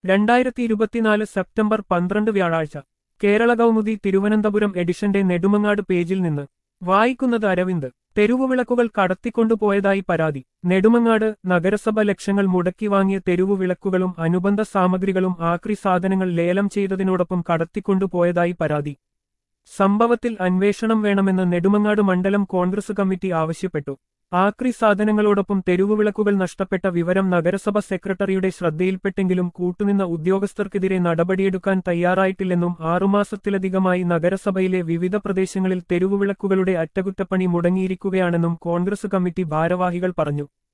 രണ്ടായിരത്തി ഇരുപത്തിനാല് സെപ്റ്റംബർ പന്ത്രണ്ട് വ്യാഴാഴ്ച കേരള കൗമുദി തിരുവനന്തപുരം എഡിഷന്റെ നെടുമങ്ങാട് പേജിൽ നിന്ന് വായിക്കുന്നത് അരവിന്ദ് തെരുവുവിളക്കുകൾ കടത്തിക്കൊണ്ടുപോയതായി പരാതി നെടുമങ്ങാട് നഗരസഭ ലക്ഷങ്ങൾ മുടക്കി വാങ്ങിയ തെരുവുവിളക്കുകളും അനുബന്ധ സാമഗ്രികളും ആക്രി സാധനങ്ങൾ ലേലം ചെയ്തതിനോടൊപ്പം കടത്തിക്കൊണ്ടുപോയതായി പരാതി സംഭവത്തിൽ അന്വേഷണം വേണമെന്ന് നെടുമങ്ങാട് മണ്ഡലം കോൺഗ്രസ് കമ്മിറ്റി ആവശ്യപ്പെട്ടു ആക്രി സാധനങ്ങളോടൊപ്പം തെരുവുവിളക്കുകൾ നഷ്ടപ്പെട്ട വിവരം നഗരസഭ സെക്രട്ടറിയുടെ ശ്രദ്ധയിൽപ്പെട്ടെങ്കിലും കൂട്ടുനിന്ന ഉദ്യോഗസ്ഥർക്കെതിരെ നടപടിയെടുക്കാൻ തയ്യാറായിട്ടില്ലെന്നും ആറുമാസത്തിലധികമായി നഗരസഭയിലെ വിവിധ പ്രദേശങ്ങളിൽ തെരുവുവിളക്കുകളുടെ അറ്റകുറ്റപ്പണി മുടങ്ങിയിരിക്കുകയാണെന്നും കോൺഗ്രസ് കമ്മിറ്റി ഭാരവാഹികൾ പറഞ്ഞു